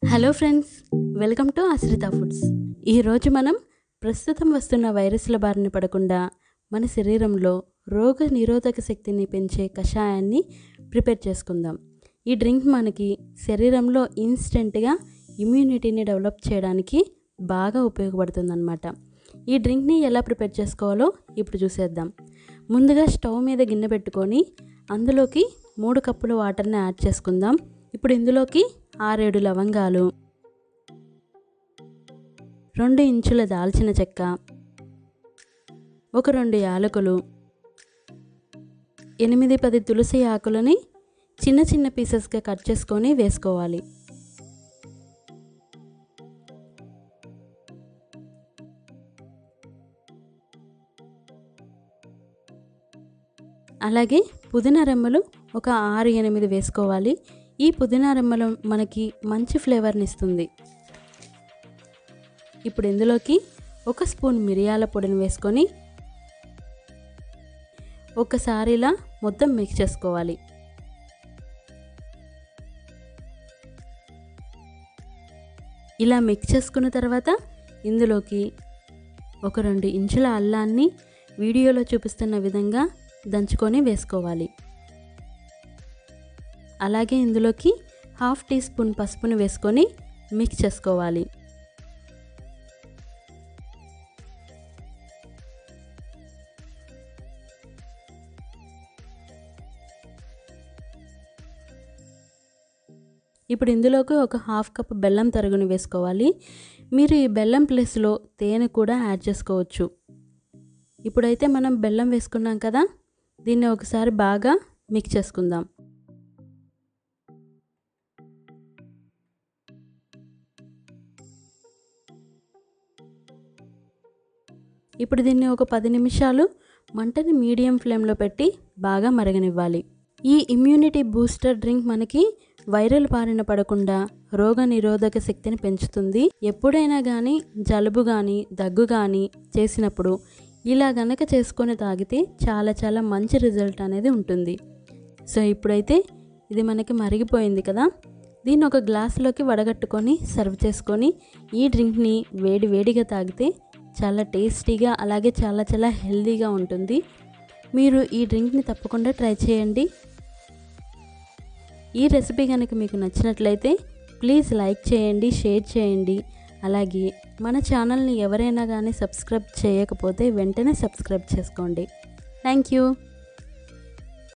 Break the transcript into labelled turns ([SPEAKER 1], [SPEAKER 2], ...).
[SPEAKER 1] hello friends welcome to Ashritha foods ఈరోజు మనం ప్రస్తుతం వస్తున్న వైరస్ల బారిన పడకుండా మన శరీరంలో రోగ నిరోధక శక్తిని పెంచే కషాయాన్ని ప్రిపేర్ చేసుకుందాం ఈ డ్రింక్ మనకి శరీరంలో ఇన్స్టెంట్గా ఇమ్యూనిటీని డెవలప్ చేయడానికి బాగా ఉపయోగపడుతుందన్నమాట ఈ డ్రింక్ని ఎలా ప్రిపేర్ చేసుకోవాలో ఇప్పుడు చూసేద్దాం ముందుగా స్టవ్ మీద గిన్నె పెట్టుకొని అందులోకి మూడు కప్పుల వాటర్ని యాడ్ చేసుకుందాం ఇప్పుడు ఇందులోకి ఆరేడు లవంగాలు రెండు ఇంచుల దాల్చిన చెక్క ఒక రెండు యాలకులు ఎనిమిది పది తులసి ఆకులని చిన్న చిన్న పీసెస్గా కట్ చేసుకొని వేసుకోవాలి అలాగే పుదీనా రెమ్మలు ఒక ఆరు ఎనిమిది వేసుకోవాలి ఈ పుదీనా రెమ్మలు మనకి మంచి ఫ్లేవర్ని ఇస్తుంది ఇప్పుడు ఇందులోకి ఒక స్పూన్ మిరియాల పొడిని వేసుకొని ఒకసారి ఇలా మొత్తం మిక్స్ చేసుకోవాలి ఇలా మిక్స్ చేసుకున్న తర్వాత ఇందులోకి ఒక రెండు ఇంచుల అల్లాన్ని వీడియోలో చూపిస్తున్న విధంగా దంచుకొని వేసుకోవాలి అలాగే ఇందులోకి హాఫ్ టీ స్పూన్ పసుపుని వేసుకొని మిక్స్ చేసుకోవాలి ఇప్పుడు ఇందులోకి ఒక హాఫ్ కప్ బెల్లం తరుగుని వేసుకోవాలి మీరు ఈ బెల్లం ప్లేస్లో తేనె కూడా యాడ్ చేసుకోవచ్చు ఇప్పుడైతే మనం బెల్లం వేసుకున్నాం కదా దీన్ని ఒకసారి బాగా మిక్స్ చేసుకుందాం ఇప్పుడు దీన్ని ఒక పది నిమిషాలు మంటని మీడియం ఫ్లేమ్లో పెట్టి బాగా మరగనివ్వాలి ఈ ఇమ్యూనిటీ బూస్టర్ డ్రింక్ మనకి వైరల్ బారిన పడకుండా రోగ నిరోధక శక్తిని పెంచుతుంది ఎప్పుడైనా కానీ జలుబు కానీ దగ్గు కానీ చేసినప్పుడు ఇలా గనక చేసుకొని తాగితే చాలా చాలా మంచి రిజల్ట్ అనేది ఉంటుంది సో ఇప్పుడైతే ఇది మనకి మరిగిపోయింది కదా దీన్ని ఒక గ్లాసులోకి వడగట్టుకొని సర్వ్ చేసుకొని ఈ డ్రింక్ని వేడి వేడిగా తాగితే చాలా టేస్టీగా అలాగే చాలా చాలా హెల్తీగా ఉంటుంది మీరు ఈ డ్రింక్ని తప్పకుండా ట్రై చేయండి ఈ రెసిపీ కనుక మీకు నచ్చినట్లయితే ప్లీజ్ లైక్ చేయండి షేర్ చేయండి అలాగే మన ఛానల్ని ఎవరైనా కానీ సబ్స్క్రైబ్ చేయకపోతే వెంటనే సబ్స్క్రైబ్ చేసుకోండి థ్యాంక్ యూ